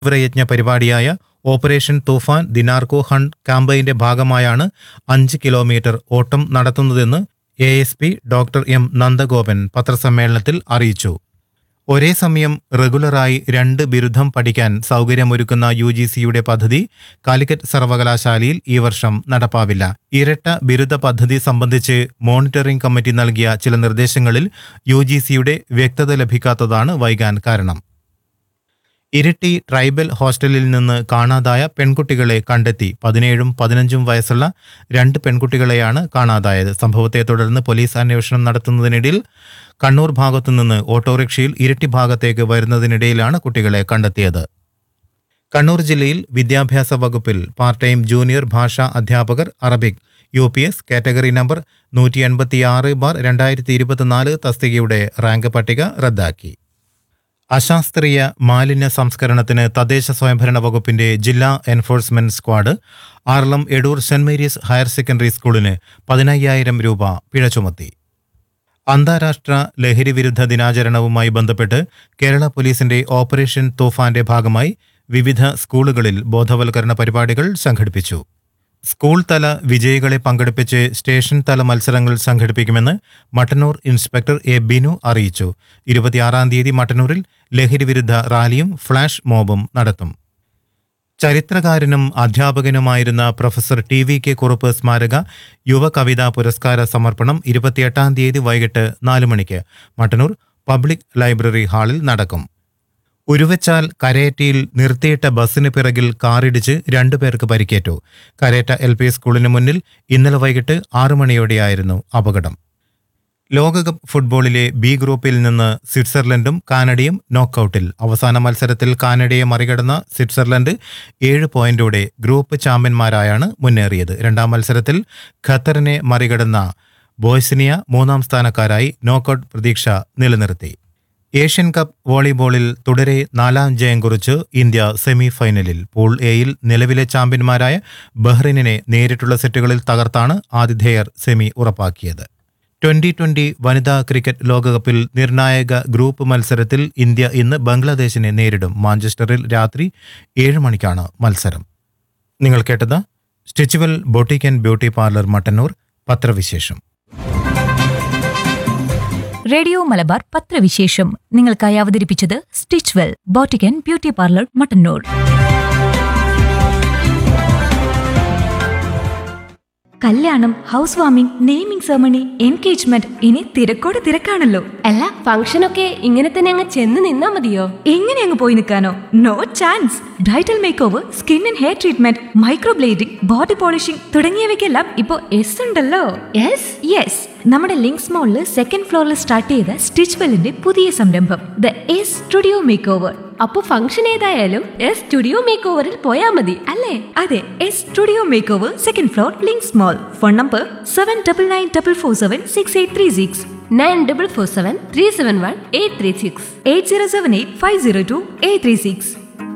തീവ്രയജ്ഞ പരിപാടിയായ ഓപ്പറേഷൻ തൂഫാൻ ദിനാർക്കോ ഹണ്ട് ക്യാമ്പയിന്റെ ഭാഗമായാണ് അഞ്ച് കിലോമീറ്റർ ഓട്ടം നടത്തുന്നതെന്ന് A S P doctor M Nandagopan പത്രസമ്മേളനത്തിൽ അറിയിച്ചു ഒരേ സമയം റെഗുലറായി രണ്ട് ബിരുദം പഠിക്കാൻ സൗകര്യമൊരുക്കുന്ന യു ജി സിയുടെ പദ്ധതി കാലിക്കറ്റ് സർവകലാശാലയിൽ ഈ വർഷം നടപ്പാവില്ല ഇരട്ട ബിരുദ പദ്ധതി സംബന്ധിച്ച് മോണിറ്ററിംഗ് കമ്മിറ്റി നൽകിയ ചില നിർദ്ദേശങ്ങളിൽ യു ജി സിയുടെ വ്യക്തത ലഭിക്കാത്തതാണ് വൈകാൻ കാരണം ഇരിട്ടി ട്രൈബൽ ഹോസ്റ്റലിൽ നിന്ന് കാണാതായ പെൺകുട്ടികളെ കണ്ടെത്തി പതിനേഴും പതിനഞ്ചും വയസ്സുള്ള രണ്ട് പെൺകുട്ടികളെയാണ് കാണാതായത് സംഭവത്തെ തുടർന്ന് പോലീസ് അന്വേഷണം നടത്തുന്നതിനിടയിൽ കണ്ണൂർ ഭാഗത്തുനിന്ന് ഓട്ടോറിക്ഷയിൽ ഇരിട്ടി ഭാഗത്തേക്ക് വരുന്നതിനിടയിലാണ് കുട്ടികളെ കണ്ടെത്തിയത് കണ്ണൂർ ജില്ലയിൽ വിദ്യാഭ്യാസ വകുപ്പിൽ പാർട്ട് ടൈം ജൂനിയർ ഭാഷാ അധ്യാപകർ Arabic U P S category number നൂറ്റി എൺപത്തിയാറ് ബാർ രണ്ടായിരത്തി ഇരുപത്തിനാല് തസ്തികയുടെ റാങ്ക് പട്ടിക റദ്ദാക്കി അശാസ്ത്രീയ മാലിന്യ സംസ്കരണത്തിന് തദ്ദേശ സ്വയംഭരണ വകുപ്പിന്റെ ജില്ലാ enforcement squad Aralam Edoor Saint Mary's higher secondary സ്കൂളിന് പതിനയ്യായിരം രൂപ പിഴ ചുമത്തി അന്താരാഷ്ട്ര ലഹരി വിരുദ്ധ ദിനാചരണവുമായി ബന്ധപ്പെട്ട് കേരള പോലീസിന്റെ ഓപ്പറേഷൻ തൂഫാന്റെ ഭാഗമായി വിവിധ സ്കൂളുകളിൽ ബോധവൽക്കരണ പരിപാടികൾ സംഘടിപ്പിച്ചു സ്കൂൾ തല വിജയികളെ പങ്കെടുപ്പിച്ച് സ്റ്റേഷൻ തല മത്സരങ്ങൾ സംഘടിപ്പിക്കുമെന്ന് മട്ടന്നൂർ ഇൻസ്പെക്ടർ എ ബിനു അറിയിച്ചു ഇരുപത്തിയാറാം തീയതി മട്ടന്നൂരിൽ ലഹരി വിരുദ്ധ റാലിയും ഫ്ളാഷ് മോബും നടത്തും ചരിത്രകാരനും അധ്യാപകനുമായിരുന്ന professor T V K Kurup സ്മാരക യുവ കവിതാ പുരസ്കാര സമർപ്പണം ഇരുപത്തിയെട്ടാം തീയതി വൈകിട്ട് നാല് മണിക്ക് മട്ടന്നൂർ പബ്ലിക് ലൈബ്രറി ഹാളിൽ നടക്കും ഉരുവച്ചാൽ കരേറ്റയിൽ നിർത്തിയിട്ട ബസ്സിന് പിറകിൽ കാറിടിച്ച് രണ്ടുപേർക്ക് പരിക്കേറ്റു കരേറ്റ എൽ പി സ്കൂളിന് മുന്നിൽ ഇന്നലെ വൈകിട്ട് ആറു മണിയോടെയായിരുന്നു അപകടം ലോകകപ്പ് ഫുട്ബോളിലെ ബി ഗ്രൂപ്പിൽ നിന്ന് സ്വിറ്റ്സർലൻഡും കാനഡയും നോക്കൌട്ടിൽ അവസാന മത്സരത്തിൽ കാനഡയെ മറികടന്ന സ്വിറ്റ്സർലൻഡ് ഏഴ് പോയിന്റോടെ ഗ്രൂപ്പ് ചാമ്പ്യന്മാരായാണ് മുന്നേറിയത് രണ്ടാം മത്സരത്തിൽ ഖത്തറിനെ മറികടന്ന ബോയ്സിനിയ മൂന്നാം സ്ഥാനക്കാരായി നോക്കൌട്ട് പ്രതീക്ഷ നിലനിർത്തി ഏഷ്യൻ കപ്പ് വോളിബോളിൽ തുടരെ നാലാം ജയം കുറിച്ച് ഇന്ത്യ സെമി ഫൈനലിൽ പൂൾ എയിൽ നിലവിലെ ചാമ്പ്യന്മാരായ ബഹ്റിനെ നേരിട്ടുള്ള സെറ്റുകളിൽ തകർത്താണ് ആതിഥേയർ സെമി ഉറപ്പാക്കിയത് ട്വന്റി ട്വന്റി വനിതാ ക്രിക്കറ്റ് ലോകകപ്പിൽ നിർണായക ഗ്രൂപ്പ് മത്സരത്തിൽ ഇന്ത്യ ഇന്ന് ബംഗ്ലാദേശിനെ നേരിടും മാഞ്ചസ്റ്ററിൽ രാത്രി ഏഴ് മണിക്കാണ് മത്സരം നിങ്ങൾ കേട്ടത് Stitchwell boutique and beauty parlour Mattannur പത്രവിശേഷം റേഡിയോ മലബാർ പത്രവിശേഷം നിങ്ങൾക്കായി അവതരിപ്പിച്ചത് Stitchwell boutique and beauty parlour Mattannur കല്യാണം house warming naming ceremony engagement ഇനി തിരക്കോട് തിരക്കാണല്ലോ അല്ല ഫംഗ്ഷനൊക്കെ ഇങ്ങനെ തന്നെ അങ്ങ് ചെന്ന് നിന്നാ മതിയോ എങ്ങനെ അങ്ങ് പോയി നിൽക്കാനോ no chance bridal make over skin and hair treatment microblading body polishing തുടങ്ങിയവയ്ക്കെല്ലാം ഇപ്പോൾ എസ് ഉണ്ടല്ലോ യെസ് യെസ് നമ്മുടെ ലിങ്ക്സ് മോളിൽ സെക്കൻഡ് ഫ്ലോറിൽ സ്റ്റാർട്ട് ചെയ്ത സ്റ്റിച്ച്വെല്ലിന്റെ പുതിയ സംരംഭം the S studio make over അപ്പൊ ഫംഗ്ഷൻ ഏതായാലും എസ് സ്റ്റുഡിയോ മേക്ക് ഓവറിൽ പോയാ മതി അല്ലേ അതെ S studio make over second floor Links mall phone number seven double nine double four seven six eight three six nine double four seven three seven one eight three six eight zero seven eight five zero two eight three six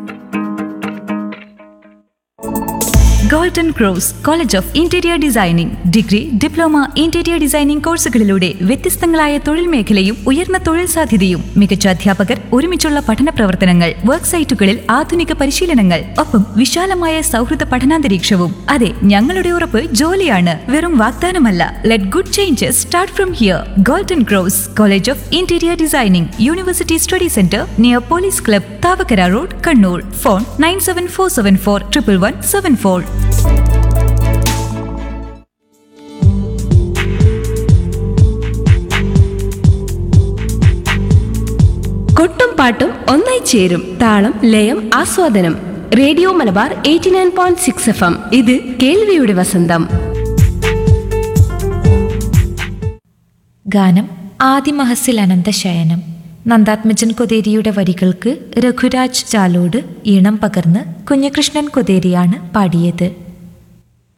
golden cross college of interior designing degree diploma interior designing കോഴ്സുകളിലൂടെ വ്യത്യസ്തങ്ങളായ തൊഴിൽ മേഖലയും ഉയർന്ന തൊഴിൽ സാധ്യതയും മികച്ച അധ്യാപകർ ഒരുമിച്ചുള്ള പഠന പ്രവർത്തനങ്ങൾ വർക്ക് സൈറ്റുകളിൽ ആധുനിക പരിശീലനങ്ങൾ ഒപ്പം വിശാലമായ സൗഹൃദ പഠനാന്തരീക്ഷവും അതെ ഞങ്ങളുടെ ഉറപ്പ് ജോലിയാണ് വെറും വാഗ്ദാനമല്ല let good changes start from here golden cross college of interior designing university study centre near police club Thavakkara road Kannur phone nine seven four seven four triple one seven four കൊട്ടും പാട്ടും ഒന്നായി ചേരും താളം ലയം ആസ്വാദനം radio Malabar eighty nine point six F M ഇത് കേൾവിയുടെ വസന്തം ഗാനം ആദിമഹസിൽ അനന്തശയനം നന്ദാത്മജൻ കൊതേരിയുടെ വരികൾക്ക് രഘുരാജ് ചാലോട് ഈണം പകർന്ന് കുഞ്ഞകൃഷ്ണൻ കൊതേരിയാണ് പാടിയത്